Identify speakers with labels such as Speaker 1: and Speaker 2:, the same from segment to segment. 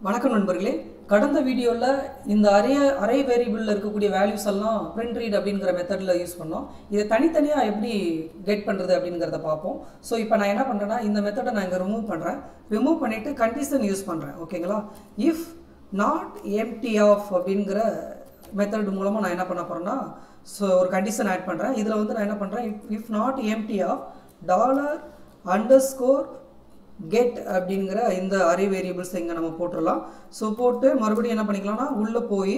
Speaker 1: வணக்கம் நண்பர்களே கடந்த வீடியோவில் இந்த அரைய அரை வேரியபிளில் இருக்கக்கூடிய வேல்யூஸ் எல்லாம் print read அப்படிங்கிற மெத்தடில் யூஸ் பண்ணோம் இதை தனித்தனியாக எப்படி கெட் பண்ணுறது அப்படிங்கிறத பார்ப்போம் ஸோ இப்போ நான் என்ன பண்ணுறேன்னா இந்த மெத்தடை நான் இங்கே ரிமூவ் பண்ணுறேன் ரிமூவ் பண்ணிவிட்டு கண்டிஷன் யூஸ் பண்ணுறேன் ஓகேங்களா இஃப் நாட் எம்டி ஆஃப் அப்படிங்கிற மெத்தட் மூலமாக நான் என்ன பண்ண போகிறேன்னா ஸோ ஒரு கண்டிஷன் ஆட் பண்ணுறேன் இதில் வந்து நான் என்ன பண்ணுறேன் if if not empty of dollar underscore get அப்படிங்கிற இந்த அரே வேரியபிள்ஸ் இங்கே நம்ம போட்டுடலாம் ஸோ போட்டு மறுபடியும் என்ன பண்ணிக்கலாம்னா உள்ளே போய்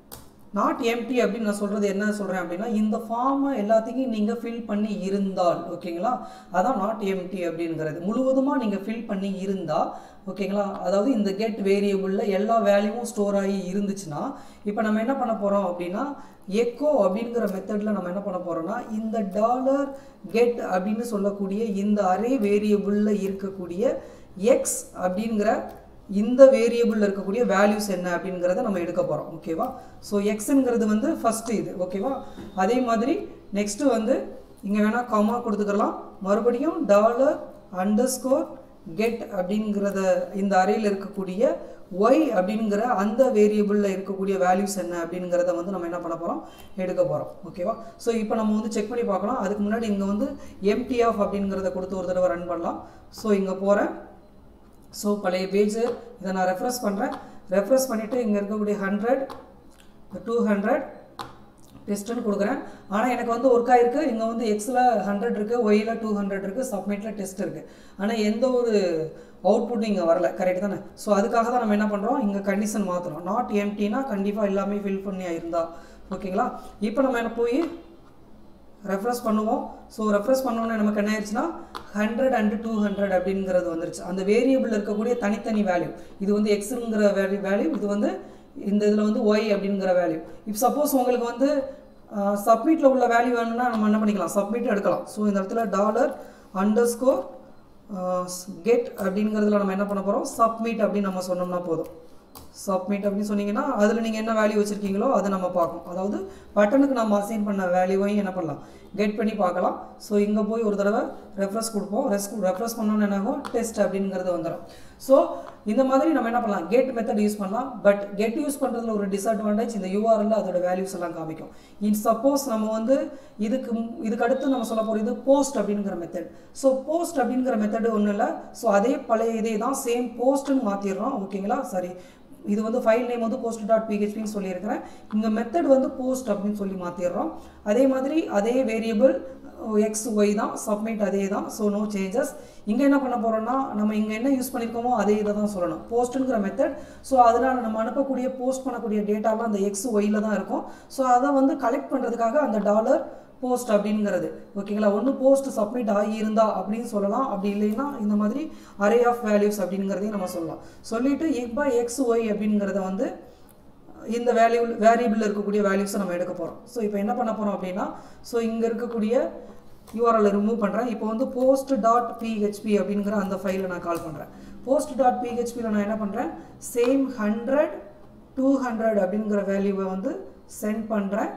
Speaker 1: நாட் எம்டி அப்படின்னு நான் சொல்கிறது என்ன சொல்கிறேன் அப்படின்னா இந்த ஃபார்மை எல்லாத்தையும் நீங்கள் ஃபில் பண்ணி இருந்தால் ஓகேங்களா அதான் நாட் எம்டி அப்படிங்கிறது முழுவதுமாக நீங்கள் ஃபில் பண்ணி இருந்தால் ஓகேங்களா அதாவது இந்த கெட் வேரியபிளில் எல்லா வேல்யூவும் ஸ்டோர் ஆகி இருந்துச்சுன்னா இப்போ நம்ம என்ன பண்ண போகிறோம் அப்படின்னா எக்கோ அப்படிங்கிற மெத்தடில் நம்ம என்ன பண்ண போகிறோம்னா இந்த டாலர் கெட் அப்படின்னு சொல்லக்கூடிய இந்த அரே வேரியபிளில் இருக்கக்கூடிய எக்ஸ் அப்படிங்கிற இந்த வேரியபிளில் இருக்கக்கூடிய வேல்யூஸ் என்ன அப்படிங்கிறத நம்ம எடுக்க போகிறோம் ஓகேவா ஸோ எக்ஸுங்கிறது வந்து ஃபஸ்ட்டு இது ஓகேவா அதே மாதிரி நெக்ஸ்ட்டு வந்து இங்கே வேணால் காமா கொடுத்துக்கலாம் மறுபடியும் டாலர் அண்டர் ஸ்கோர் கெட் அப்படிங்கிறத இந்த அறையில் இருக்கக்கூடிய ஒய் அப்படிங்கிற அந்த வேரியபிளில் இருக்கக்கூடிய வேல்யூஸ் என்ன அப்படிங்கிறத வந்து நம்ம என்ன பண்ண போகிறோம் எடுக்க போகிறோம் ஓகேவா ஸோ இப்போ நம்ம வந்து செக் பண்ணி பார்க்கலாம் அதுக்கு முன்னாடி இங்கே வந்து எம்டி ஆஃப் அப்படிங்கிறத கொடுத்து ஒரு தடவை ரன் பண்ணலாம் ஸோ இங்கே போகிறேன் ஸோ பழைய பேஜ் இதை நான் ரெஃப்ரெஷ் பண்ணுறேன் ரெஃப்ரெஷ் பண்ணிவிட்டு இங்கே இருக்கக்கூடிய ஹண்ட்ரட் டூ ஹண்ட்ரட் டெஸ்ட்டுன்னு கொடுக்குறேன் ஆனால் எனக்கு வந்து ஒர்க் ஆயிருக்கு இங்கே வந்து எக்ஸில் ஹண்ட்ரட் இருக்குது ஒயில் டூ ஹண்ட்ரட் இருக்குது சப்மிட்டில் டெஸ்ட் இருக்குது ஆனால் எந்த ஒரு அவுட்புட்டும் இங்கே வரல கரெக்ட் தானே ஸோ அதுக்காக தான் நம்ம என்ன பண்ணுறோம் இங்கே கண்டிஷன் மாற்றுறோம் நாட் எம்டினா கண்டிப்பாக எல்லாமே ஃபில் பண்ணி இருந்தா ஓகேங்களா இப்போ நம்ம என்ன போய் ரெஃப்ரெஷ் பண்ணுவோம் ஸோ ரெஃப்ரெஷ் பண்ணோன்னே நமக்கு என்ன ஆயிடுச்சுன்னா ஹண்ட்ரட் அண்ட் டூ ஹண்ட்ரட் அப்படிங்கிறது வந்துருச்சு அந்த வேரியபிள் இருக்கக்கூடிய தனித்தனி வேல்யூ இது வந்து எக்ஸுங்கிற வேல்யூ வேல்யூ இது வந்து இந்த இதில் வந்து ஒய் அப்படிங்கிற வேல்யூ இப்போ சப்போஸ் உங்களுக்கு வந்து சப்மிட்டில் உள்ள வேல்யூ வேணும்னா நம்ம என்ன பண்ணிக்கலாம் சப்மிட் எடுக்கலாம் ஸோ இந்த இடத்துல டாலர் அண்டர் ஸ்கோர் கெட் அப்படிங்கிறதுல நம்ம என்ன பண்ண போகிறோம் சப்மிட் அப்படின்னு நம்ம சொன்னோம்னா போதும் சப்மிட் அப்படின்னு சொன்னீங்கன்னா அதில் நீங்கள் என்ன வேல்யூ வச்சுருக்கீங்களோ அதை நம்ம பார்க்கும் அதாவது பட்டனுக்கு நம்ம அசைன் பண்ண வேல்யூவையும் என்ன பண்ணலாம் கெட் பண்ணி பார்க்கலாம் ஸோ இங்கே போய் ஒரு தடவை ரெஃப்ரெஷ் கொடுப்போம் ரெஸ் ரெஃப்ரெஷ் பண்ணோன்னு என்ன ஆகும் டெஸ்ட் அப்படிங்கிறது வந்துடும் ஸோ இந்த மாதிரி நம்ம என்ன பண்ணலாம் கெட் மெத்தட் யூஸ் பண்ணலாம் பட் கெட் யூஸ் பண்ணுறதுல ஒரு டிஸ்அட்வான்டேஜ் இந்த யூஆர்எல்ல அதோட வேல்யூஸ் எல்லாம் காமிக்கும் இன் சப்போஸ் நம்ம வந்து இதுக்கு இதுக்கு அடுத்து நம்ம சொல்ல போகிறது போஸ்ட் அப்படிங்கிற மெத்தட் ஸோ போஸ்ட் அப்படிங்கிற மெத்தடு ஒன்றும் இல்லை ஸோ அதே பழைய இதே தான் சேம் போஸ்ட்டுன்னு மாற்றிடுறோம் ஓகேங்களா சரி இது வந்து ஃபைல் நேம் வந்து போஸ்ட் டாட் பிஹெச்பின்னு சொல்லியிருக்கிறேன் இங்கே மெத்தட் வந்து போஸ்ட் அப்படின்னு சொல்லி மாற்றிடுறோம் அதே மாதிரி அதே வேரியபிள் எக்ஸ் ஒய் தான் சப்மிட் அதே தான் ஸோ நோ சேஞ்சஸ் இங்கே என்ன பண்ண போகிறோம்னா நம்ம இங்கே என்ன யூஸ் பண்ணியிருக்கோமோ அதே இதை தான் சொல்லணும் போஸ்ட்டுங்கிற மெத்தட் ஸோ அதனால் நம்ம அனுப்பக்கூடிய போஸ்ட் பண்ணக்கூடிய டேட்டாலாம் அந்த எக்ஸ் ஒயில் தான் இருக்கும் ஸோ அதை வந்து கலெக்ட் பண்ணுறதுக்காக அந்த டாலர் போஸ்ட் அப்படிங்கிறது ஓகேங்களா ஒன்று போஸ்ட் சப்மிட் ஆகியிருந்தா அப்படின்னு சொல்லலாம் அப்படி இல்லைன்னா இந்த மாதிரி அரே ஆஃப் வேல்யூஸ் அப்படிங்கிறதையும் நம்ம சொல்லலாம் சொல்லிட்டு எக் பை எக்ஸ் ஒய் அப்படிங்கிறத வந்து இந்த வேல்யூ வேரியபிள் இருக்கக்கூடிய வேல்யூஸை நம்ம எடுக்க போகிறோம் ஸோ இப்போ என்ன பண்ண போகிறோம் அப்படின்னா ஸோ இங்கே இருக்கக்கூடிய யூஆர்எல் ரிமூவ் பண்ணுறேன் இப்போ வந்து போஸ்ட் டாட் பிஹெச்பி அப்படிங்கிற அந்த ஃபைலை நான் கால் பண்ணுறேன் போஸ்ட் டாட் பிஹெச்பியில் நான் என்ன பண்ணுறேன் சேம் ஹண்ட்ரட் டூ ஹண்ட்ரட் அப்படிங்கிற வேல்யூவை வந்து சென்ட் பண்ணுறேன்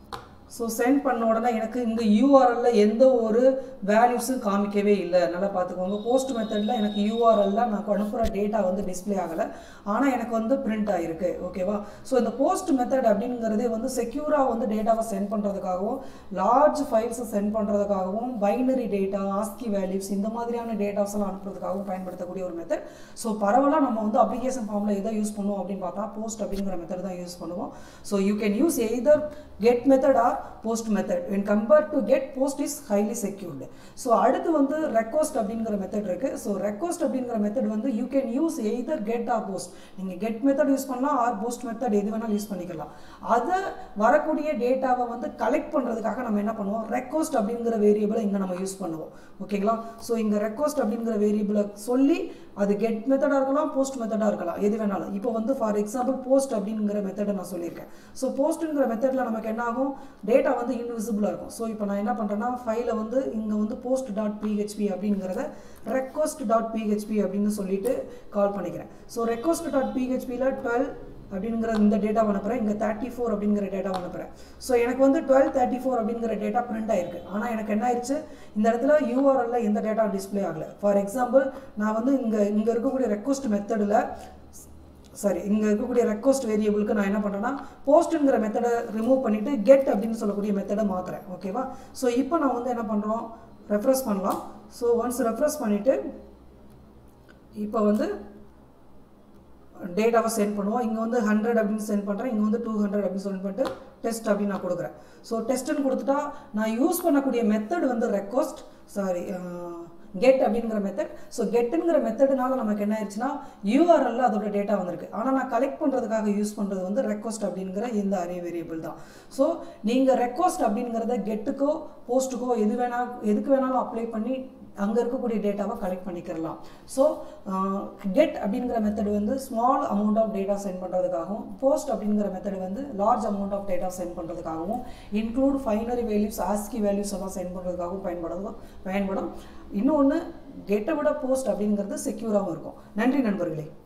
Speaker 1: ஸோ சென்ட் பண்ண உடனே எனக்கு இந்த யூஆர்எல்ல எந்த ஒரு வேல்யூஸும் காமிக்கவே இல்லை நல்லா பார்த்துக்கோங்க போஸ்ட் மெத்தடில் எனக்கு யூஆர்எல்ல நான் அனுப்புகிற டேட்டா வந்து டிஸ்பிளே ஆகலை ஆனால் எனக்கு வந்து பிரிண்ட் ஆகிருக்கு ஓகேவா ஸோ இந்த போஸ்ட் மெத்தட் அப்படிங்கிறதே வந்து செக்யூராக வந்து டேட்டாவை சென்ட் பண்ணுறதுக்காகவும் லார்ஜ் ஃபைல்ஸை சென்ட் பண்ணுறதுக்காகவும் பைனரி டேட்டா ஆஸ்கி வேல்யூஸ் இந்த மாதிரியான டேட்டாஸ் எல்லாம் அனுப்புறதுக்காகவும் பயன்படுத்தக்கூடிய ஒரு மெத்தட் ஸோ பரவலாக நம்ம வந்து அப்ளிகேஷன் ஃபார்மில் எதை யூஸ் பண்ணுவோம் அப்படின்னு பார்த்தா போஸ்ட் அப்படிங்கிற மெத்தட் தான் யூஸ் பண்ணுவோம் so you can use either get method or post method when compare to get post is highly secured so அடுத்து வந்து ரெக்வஸ்ட் அப்படிங்கிற மெத்தட் இருக்குது ஸோ ரெக்வஸ்ட் அப்படிங்கிற மெத்தட் வந்து you can use either get or post நீங்கள் get method use பண்ணலாம் or post method எது வேணாலும் யூஸ் பண்ணிக்கலாம் அதை வரக்கூடிய டேட்டாவை வந்து கலெக்ட் பண்ணுறதுக்காக நம்ம என்ன பண்ணுவோம் ரெக்வஸ்ட் அப்படிங்கிற வேரியபிளை இங்கே நம்ம யூஸ் பண்ணுவோம் ஓகேங்களா ஸோ இங்கே ரெக்வஸ்ட் அப்படிங்கிற வேரியபிளை சொல்லி அது கெட் மெத்தடாக இருக்கலாம் போஸ்ட் மெத்தடாக இருக்கலாம் எது வேணாலும் இப்போ வந்து ஃபார் எக்ஸாம்பிள் போஸ்ட் அப்படிங்கிற மெத்தடை நான் சொல்லியிருக்கேன் ஸோ போஸ்ட்டுங்கிற மெத்தடில் நமக்கு என்ன ஆகும் டேட்டா வந்து இன்விசிபிளாக இருக்கும் ஸோ இப்போ நான் என்ன பண்ணுறேன்னா ஃபைலை வந்து இங்கே வந்து போஸ்ட் டாட் பிஹெச்பி அப்படிங்கிறத ரெக்வஸ்ட் டாட் பிஹெச்பி அப்படின்னு சொல்லிட்டு கால் பண்ணிக்கிறேன் ஸோ ரெக்வஸ்ட் டாட் பிஹெச்பியில் டுவெல் அப்படிங்கிற இந்த டேட்டா அனுப்புகிறேன் இங்கே தேர்ட்டி ஃபோர் அப்படிங்கிற டேட்டா அனுப்புகிறேன் ஸோ எனக்கு வந்து டுவெல் தேர்ட்டி ஃபோர் அப்படிங்கிற டேட்டா பிரிண்ட் ஆயிருக்கு ஆனால் எனக்கு என்ன ஆயிடுச்சு இந்த இடத்துல யூஆர்எல்ல எந்த டேட்டா டிஸ்ப்ளே ஆகலை ஃபார் எக்ஸாம்பிள் நான் வந்து இங்கே இங்கே இருக்கக்கூடிய ரெக்வஸ்ட் மெத்தடில் சாரி இங்கே இருக்கக்கூடிய ரெக்வஸ்ட் வேரியபிளுக்கு நான் என்ன பண்ணுறேன்னா போஸ்ட்டுங்கிற மெத்தடை ரிமூவ் பண்ணிவிட்டு கெட் அப்படின்னு சொல்லக்கூடிய மெத்தடை மாற்றுறேன் ஓகேவா ஸோ இப்போ நான் வந்து என்ன பண்ணுறோம் ரெஃப்ரெஷ் பண்ணலாம் ஸோ ஒன்ஸ் ரெஃப்ரெஷ் பண்ணிவிட்டு இப்போ வந்து டேட்டாவை சென்ட் பண்ணுவோம் இங்கே வந்து ஹண்ட்ரட் அப்படின்னு சென்ட் பண்ணுறேன் இங்கே வந்து டூ ஹண்ட்ரட் அப்படின்னு சென்ட் பண்ணிட்டு டெஸ்ட் அப்படின்னு நான் கொடுக்குறேன் ஸோ டெஸ்ட்டுன்னு கொடுத்துட்டா நான் யூஸ் பண்ணக்கூடிய மெத்தட் வந்து ரெக்வஸ்ட் சாரி கெட் அப்படிங்கிற மெத்தட் ஸோ கெட்டுங்கிற மெத்தடுனால நமக்கு என்ன ஆயிடுச்சுன்னா யூஆர்எல்ல அதோட டேட்டா வந்திருக்கு ஆனால் நான் கலெக்ட் பண்ணுறதுக்காக யூஸ் பண்ணுறது வந்து ரெக்வஸ்ட் அப்படிங்கிற இந்த அரே வேரியபிள் தான் ஸோ நீங்கள் ரெக்வஸ்ட் அப்படிங்கிறத கெட்டுக்கோ போஸ்ட்டுக்கோ எது வேணா எதுக்கு வேணாலும் அப்ளை பண்ணி அங்கே இருக்கக்கூடிய டேட்டாவை கலெக்ட் பண்ணிக்கிறலாம் ஸோ கெட் அப்படிங்கிற மெத்தட் வந்து small amount of data send பண்ணுறதுக்காகவும் போஸ்ட் அப்படிங்கிற மெத்தட் வந்து large amount of data send பண்ணுறதுக்காகவும் include binary values ASCII values எல்லாம் சென்ட் பண்ணுறதுக்காகவும் பயன்படுது பயன்படும் இன்னொன்று கெட்டை விட போஸ்ட் அப்படிங்கிறது செக்யூராகவும் இருக்கும் நன்றி நண்பர்களே